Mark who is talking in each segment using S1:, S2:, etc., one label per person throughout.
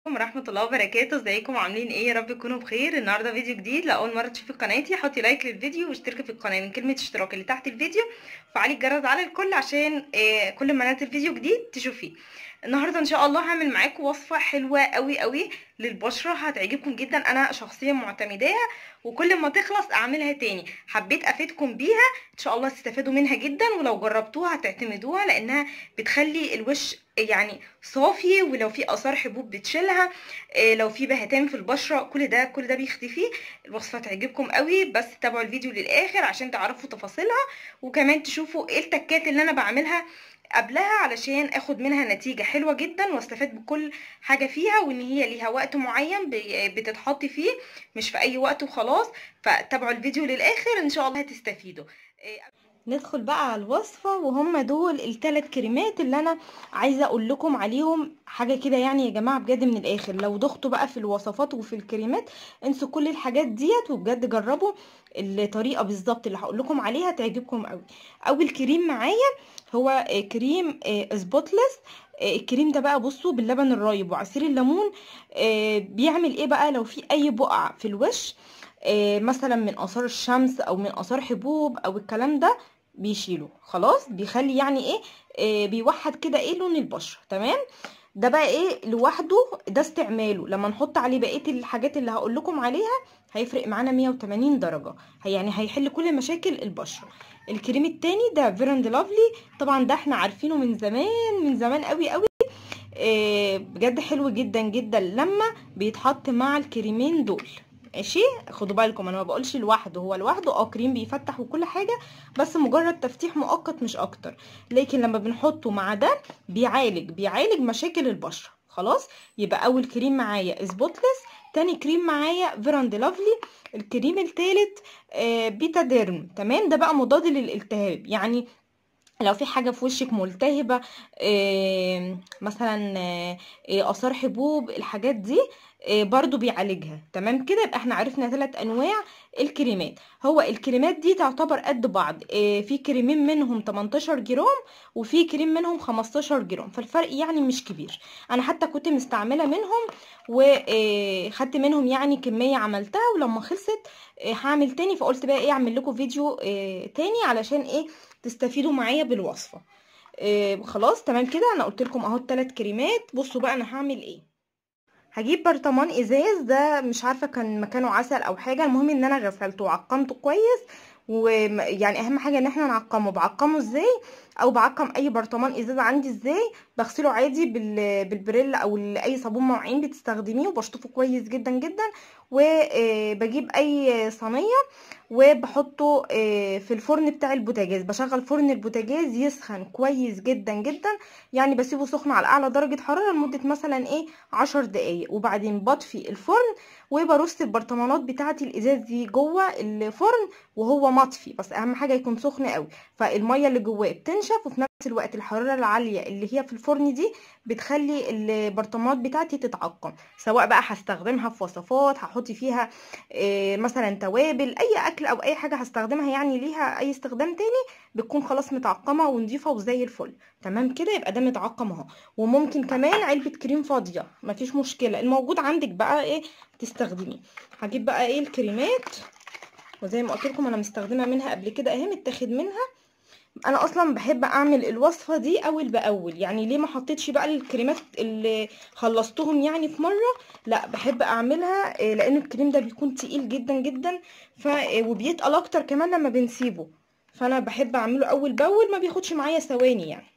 S1: ورحمة الله وبركاته ازيكم عاملين ايه يا رب تكونوا بخير النهارده فيديو جديد لاول مره تشوفي قناتي حطي لايك للفيديو واشتركي في القناه من كلمه اشتراك اللي تحت الفيديو وفعلي الجرس على الكل عشان آه كل ما انزل فيديو جديد تشوفيه النهارده ان شاء الله هعمل معاكم وصفه حلوه قوي قوي للبشره هتعجبكم جدا انا شخصيا معتمداها وكل ما تخلص اعملها تاني حبيت افيدكم بيها ان شاء الله تستفادوا منها جدا ولو جربتوها هتعتمدوها لانها بتخلي الوش يعني صافي ولو في اثار حبوب بتشيلها إيه لو في بهتان في البشره كل ده كل ده بيختفي الوصفه تعجبكم قوي بس تابعوا الفيديو للاخر عشان تعرفوا تفاصيلها وكمان تشوفوا ايه التكات اللي انا بعملها قبلها علشان اخد منها نتيجة حلوة جدا واستفاد بكل حاجة فيها وان هي ليها وقت معين بتتحط فيه مش في اي وقت وخلاص فتابعوا الفيديو للاخر ان شاء الله هتستفيدوا ندخل بقى على الوصفة وهم دول الثلاث كريمات اللي انا عايزة اقول لكم عليهم حاجة كده يعني يا جماعة بجد من الاخر لو ضغطوا بقى في الوصفات وفي الكريمات انسوا كل الحاجات ديت وبجد جربوا الطريقة بالظبط اللي هقول لكم عليها تعجبكم قوي اول كريم معايا هو كريم سبوتلس الكريم ده بقى بصوا باللبن الرايب وعصير الليمون بيعمل ايه بقى لو في اي بقع في الوش مثلا من اثار الشمس او من اثار حبوب او الكلام ده بيشيله خلاص بيخلي يعني ايه بيوحد كده ايه لون البشره تمام ده بقى ايه لوحده ده استعماله لما نحط عليه بقيه الحاجات اللي هقول لكم عليها هيفرق معانا 180 درجه يعني هيحل كل مشاكل البشره الكريم التاني ده فيرند لافلي طبعا ده احنا عارفينه من زمان من زمان قوي قوي آه بجد حلو جدا جدا لما بيتحط مع الكريمين دول ماشي خدوا بالكم انا ما بقولش لوحده هو لوحده اه كريم بيفتح وكل حاجه بس مجرد تفتيح مؤقت مش اكتر لكن لما بنحطه مع ده بيعالج بيعالج مشاكل البشره خلاص يبقى اول كريم معايا سبوتلس تاني كريم معايا فيراند لافلي الكريم التالت آه بيتا ديرم تمام ده بقى مضاد للالتهاب يعني لو في حاجه في وشك ملتهبه آه مثلا آه اثار حبوب الحاجات دي برضو بيعالجها تمام كده يبقى احنا عرفنا ثلاث انواع الكريمات هو الكريمات دي تعتبر قد بعض في كريمين منهم 18 جرام وفي كريم منهم 15 جرام فالفرق يعني مش كبير انا حتى كنت مستعمله منهم وخدت منهم يعني كميه عملتها ولما خلصت هعمل تاني فقلت بقى ايه اعمل لكم فيديو تاني علشان ايه تستفيدوا معايا بالوصفه خلاص تمام كده انا قلت لكم اهو الثلاث كريمات بصوا بقى انا هعمل ايه هجيب برطمان ازاز ده مش عارفه كان مكانه عسل او حاجه المهم ان انا غسلته وعقمته كويس ويعني اهم حاجه ان احنا نعقمه بعقمه ازاي او بعقم اي برطمان ازاز عندي ازاي بغسله عادي بالبريل او اي صابون مواعين بتستخدميه وبشطفه كويس جدا جدا وبجيب اي صينيه وبحطه في الفرن بتاع البوتاجاز بشغل فرن البوتاجاز يسخن كويس جدا جدا يعني بسيبه سخن على اعلى درجه حراره لمده مثلا ايه عشر دقايق وبعدين بطفي الفرن وبرص البرطمانات بتاعتي الازاز دي جوه الفرن وهو مطفي بس اهم حاجه يكون سخن قوي فالميه اللي جواه بتنشف وفي نفس الوقت الحراره العاليه اللي هي في الفرن دي بتخلي البرطمانات بتاعتي تتعقم سواء بقى هستخدمها في وصفات هحط فيها إيه مثلا توابل اي اكل او اي حاجه هستخدمها يعني ليها اي استخدام تاني بتكون خلاص متعقمه ونضيفه وزي الفل تمام كده يبقى ده متعقم اهو وممكن كمان علبه كريم فاضيه مفيش مشكله الموجود عندك بقى ايه تستخدميه هجيب بقى ايه الكريمات وزي ما قلت لكم انا مستخدمه منها قبل كده اهي متاخد منها انا اصلا بحب اعمل الوصفه دي اول باول يعني ليه ما حطيتش بقى الكريمات اللي خلصتهم يعني في مره لا بحب اعملها لان الكريم ده بيكون تقيل جدا جدا ف وبيتقل اكتر كمان لما بنسيبه فانا بحب اعمله اول باول ما بياخدش معايا ثواني يعني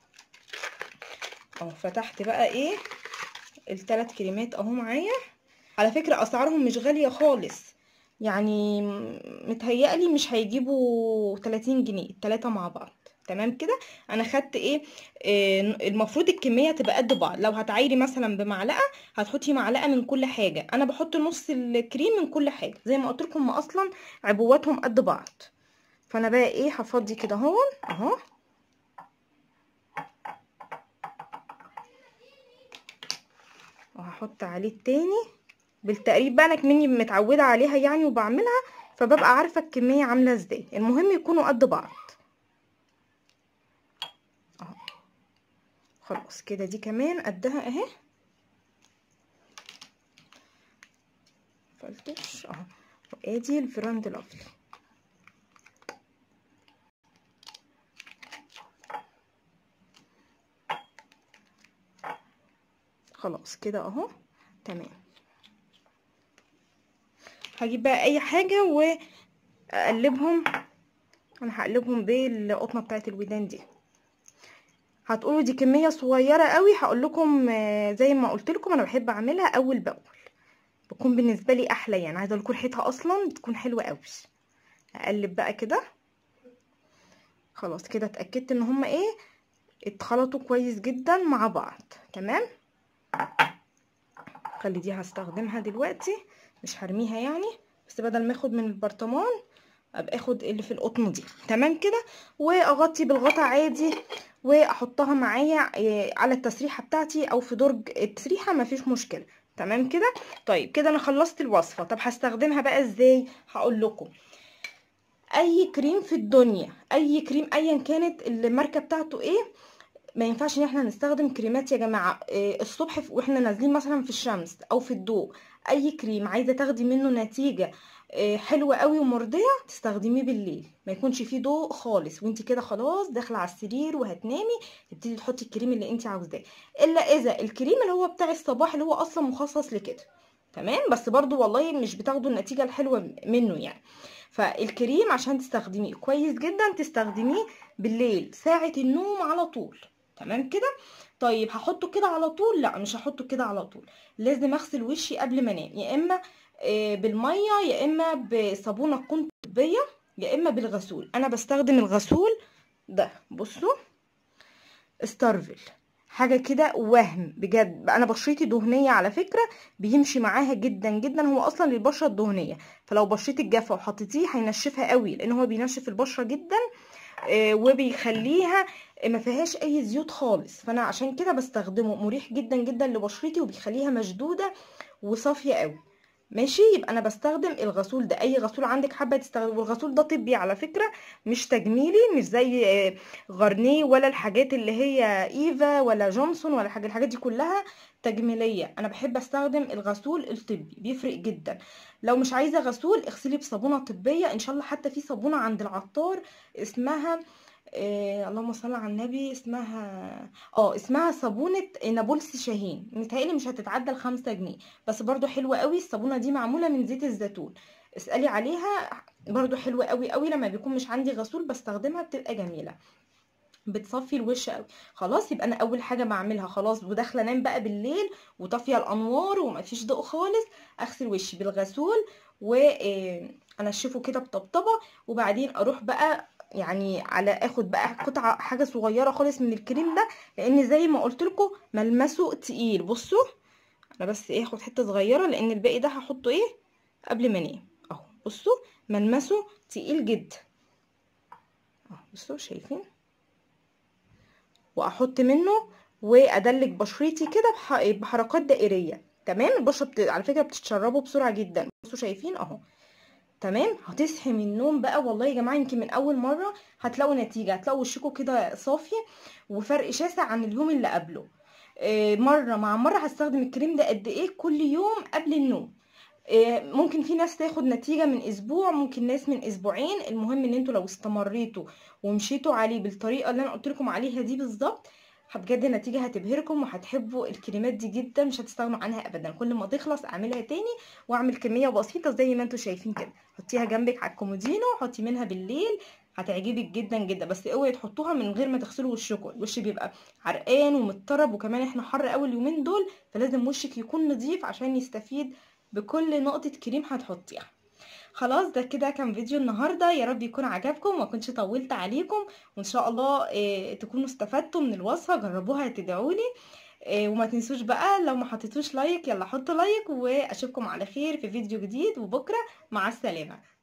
S1: اهو فتحت بقى ايه الثلاث كريمات اهو معايا على فكره اسعارهم مش غاليه خالص يعني متهيألي مش هيجيبوا 30 جنيه التلاتة مع بعض تمام كده انا خدت ايه, إيه المفروض الكميه تبقى قد بعض لو هتعايري مثلا بمعلقه هتحطي معلقه من كل حاجه انا بحط نص الكريم من كل حاجه زي ما قلت لكم اصلا عبواتهم قد بعض فانا بقى ايه هفضي كده اهو اهو وهحط عليه التاني بالتقريب بقى انا كمني متعوده عليها يعني وبعملها فببقى عارفه الكميه عامله ازاي المهم يكونوا قد بعض اهو خلاص كده دي كمان قدها اهي قلتش اهو وادي الفراند لافلي خلاص كده اهو تمام هجيب بقى اي حاجه واقلبهم انا هقلبهم بالقطنه بتاعت الودان دي هتقولوا دي كميه صغيره قوي هقول لكم زي ما قلت لكم انا بحب اعملها اول باول بتكون بالنسبه لي احلى يعني عايزه لكم ريحتها اصلا بتكون حلوه قوي اقلب بقى كده خلاص كده اتاكدت ان هما ايه اتخلطوا كويس جدا مع بعض تمام خلي دي هستخدمها دلوقتي مش هرميها يعني بس بدل ما اخد من البرطمان ابقى اخد اللي في القطن دي تمام كده واغطي بالغطا عادي واحطها معايا على التسريحه بتاعتي او في درج التسريحه مفيش مشكله تمام كده طيب كده انا خلصت الوصفه طب هستخدمها بقى ازاي هقول لكم اي كريم في الدنيا اي كريم ايا كانت الماركه بتاعته ايه ما ينفعش ان احنا نستخدم كريمات يا جماعه إيه الصبح واحنا نازلين مثلا في الشمس او في الضوء اي كريم عايزه تاخدي منه نتيجه إيه حلوه قوي ومرضيه تستخدميه بالليل ما يكونش فيه ضوء خالص وانت كده خلاص داخله على السرير وهتنامي تبتدي تحطي الكريم اللي انت عاوزاه الا اذا الكريم اللي هو بتاع الصباح اللي هو اصلا مخصص لكده تمام بس برضو والله مش بتاخدوا النتيجه الحلوه منه يعني فالكريم عشان تستخدميه كويس جدا تستخدميه بالليل ساعه النوم على طول تمام كده طيب هحطه كده على طول لا مش هحطه كده على طول لازم اغسل وشي قبل ما انام يا اما بالميه يا اما بصابونه تكون طبيه يا اما بالغسول انا بستخدم الغسول ده بصوا ستارفل حاجه كده وهم بجد انا بشرتي دهنيه على فكره بيمشي معاها جدا جدا هو اصلا للبشره الدهنيه فلو بشرتك جافه وحطيتيه هينشفها قوي لان هو بينشف البشره جدا وبيخليها ما فيهاش اي زيوت خالص فانا عشان كده بستخدمه مريح جدا جدا لبشرتي وبيخليها مشدوده وصافيه قوي ماشي يبقى انا بستخدم الغسول ده اي غسول عندك حابه تستخدم والغسول ده طبي على فكره مش تجميلي مش زي غارنيه ولا الحاجات اللي هي ايفا ولا جونسون ولا حاجه الحاجات دي كلها تجميليه انا بحب استخدم الغسول الطبي بيفرق جدا لو مش عايزه غسول اغسلي بصابونه طبيه ان شاء الله حتى في صابونه عند العطار اسمها إيه اللهم صل على النبي اسمها اه اسمها صابونه نابلس شاهين متهيألي مش هتتعدى الخمسة جنيه بس برضو حلوه قوي الصابونه دي معموله من زيت الزيتون اسالي عليها برضو حلوه قوي قوي لما بيكون مش عندي غسول بستخدمها بتبقى جميله بتصفي الوش قوي خلاص يبقى انا اول حاجه بعملها خلاص وداخله انام بقى بالليل وطافيه الانوار ومفيش ضوء خالص اغسل وشي بالغسول وانشفه كده بطبطبه وبعدين اروح بقى يعني على اخد بقى قطعه حاجه صغيره خالص من الكريم ده لان زي ما قلت لكم ملمسه تقيل بصوا انا بس ايه اخد حته صغيره لان الباقي ده هحطه ايه قبل ما انام اهو بصوا ملمسه تقيل جدا اهو بصوا شايفين واحط منه وادلك بشرتي كده بحركات دائريه تمام البشره بت... على فكره بتتشربوا بسرعه جدا بصوا شايفين اهو تمام هتصحي من النوم بقى والله يا جماعه يمكن من اول مره هتلاقوا نتيجه هتلاقوا وشكم كده صافي وفرق شاسع عن اليوم اللي قبله آه مره مع مره هستخدم الكريم ده قد ايه كل يوم قبل النوم آه ممكن في ناس تاخد نتيجه من اسبوع ممكن ناس من اسبوعين المهم ان انتوا لو استمريتوا ومشيتوا عليه بالطريقه اللي انا قلت لكم عليها دي بالظبط بجد النتيجه هتبهركم وهتحبوا الكريمات دي جدا مش هتستغنوا عنها ابدا كل ما تخلص اعملها تاني واعمل كميه بسيطه زي ما انتم شايفين كده حطيها جنبك على الكومودينو حطي منها بالليل هتعجبك جدا جدا بس اوعي تحطوها من غير ما تغسلوا وشكم الوش بيبقى عرقان ومضطرب وكمان احنا حر قوي اليومين دول فلازم وشك يكون نظيف عشان يستفيد بكل نقطه كريم هتحطيها خلاص ده كده كان فيديو النهارده يا رب يكون عجبكم وما كنتش طولت عليكم وان شاء الله إيه تكونوا استفدتوا من الوصفه جربوها تدعولي إيه وما تنسوش بقى لو ما حطيتوش لايك يلا حطوا لايك واشوفكم على خير في فيديو جديد وبكره مع السلامه